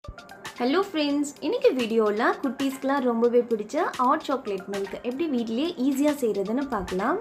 hello friends இன்னைக்கு வீடியோவில் குட்டீஸ்க்கெலாம் ரொம்பவே பிடிச்ச ஹாட் சாக்லேட் மில்க் எப்படி வீட்லேயே ஈஸியாக செய்கிறதுன்னு பார்க்கலாம்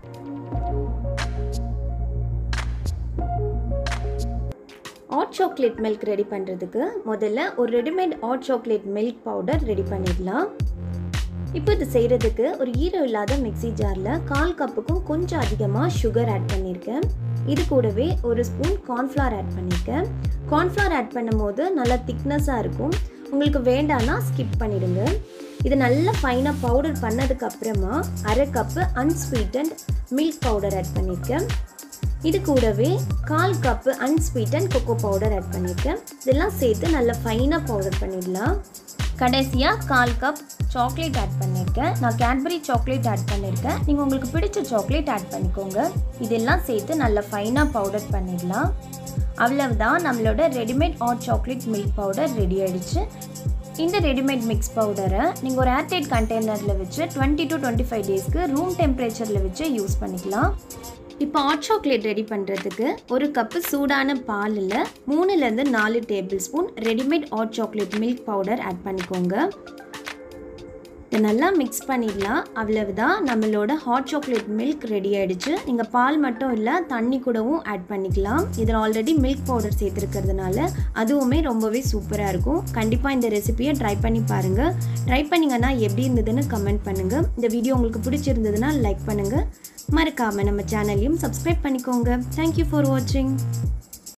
ஹாட் சாக்லேட் மில்க் ரெடி பண்ணுறதுக்கு முதல்ல ஒரு readymade hot chocolate milk powder ready பண்ணிடலாம் இப்போ இது செய்கிறதுக்கு ஒரு ஈரம் இல்லாத மிக்ஸி ஜாரில் கால் கப்புக்கும் கொஞ்சம் அதிகமாக சுகர் ஆட் பண்ணியிருக்கேன் இது கூடவே ஒரு ஸ்பூன் கார்ன்ஃப்ளவர் ஆட் பண்ணியிருக்கேன் கார்ன்ஃப்ளவர் ஆட் பண்ணும்போது நல்லா திக்னஸாக இருக்கும் உங்களுக்கு வேண்டான்னா ஸ்கிப் பண்ணிடுங்க இது நல்லா ஃபைனாக பவுடர் பண்ணதுக்கு அப்புறமா அரை cup unsweetened milk powder add பண்ணியிருக்கேன் இது கூடவே கால் cup unsweetened cocoa powder add பண்ணியிருக்கேன் இதெல்லாம் சேர்த்து நல்லா ஃபைனாக பவுடர் பண்ணிடலாம் கடைசியாக கால் கப் சாக்லேட் ஆட் பண்ணியிருக்கேன் நான் கேட்பரி சாக்லேட் ஆட் பண்ணியிருக்கேன் நீங்கள் உங்களுக்கு பிடிச்ச சாக்லேட் ஆட் பண்ணிக்கோங்க இதெல்லாம் சேர்த்து நல்லா ஃபைனாக பவுடர் பண்ணிடலாம் அவ்வளவுதான் நம்மளோட readymade hot chocolate milk powder ready ஆயிடுச்சு இந்த ரெடிமேட் மிக்ஸ் பவுடரை நீங்கள் ஒரு ஏர்டைட் கண்டெய்னரில் வச்சு டுவெண்ட்டி டு டுவெண்ட்டி ஃபைவ் டேஸ்க்கு ரூம் டெம்பரேச்சரில் வச்சு யூஸ் பண்ணிக்கலாம் இப்போ ஹாட் சாக்லேட் ரெடி பண்ணுறதுக்கு ஒரு கப்பு சூடான பாலில் மூணுலேருந்து நாலு table spoon readymade hot chocolate milk powder add பண்ணிக்கோங்க இதை நல்லா மிக்ஸ் பண்ணிடலாம் அவ்வளவுதான் நம்மளோட ஹாட் சாக்லேட் மில்க் ரெடி ஆகிடுச்சு நீங்கள் பால் மட்டும் இல்லை தண்ணி கூடவும் ஆட் பண்ணிக்கலாம் இதில் ஆல்ரெடி மில்க் பவுடர் சேர்த்துருக்கிறதுனால அதுவுமே ரொம்பவே சூப்பராக இருக்கும் கண்டிப்பாக இந்த ரெசிபியை ட்ரை பண்ணி பாருங்கள் ட்ரை பண்ணிங்கன்னா எப்படி இருந்ததுன்னு கமெண்ட் பண்ணுங்கள் இந்த வீடியோ உங்களுக்கு பிடிச்சிருந்ததுன்னா லைக் பண்ணுங்கள் மறக்காமல் நம்ம சேனலையும் சப்ஸ்கிரைப் பண்ணிக்கோங்க தேங்க்யூ ஃபார் வாட்சிங்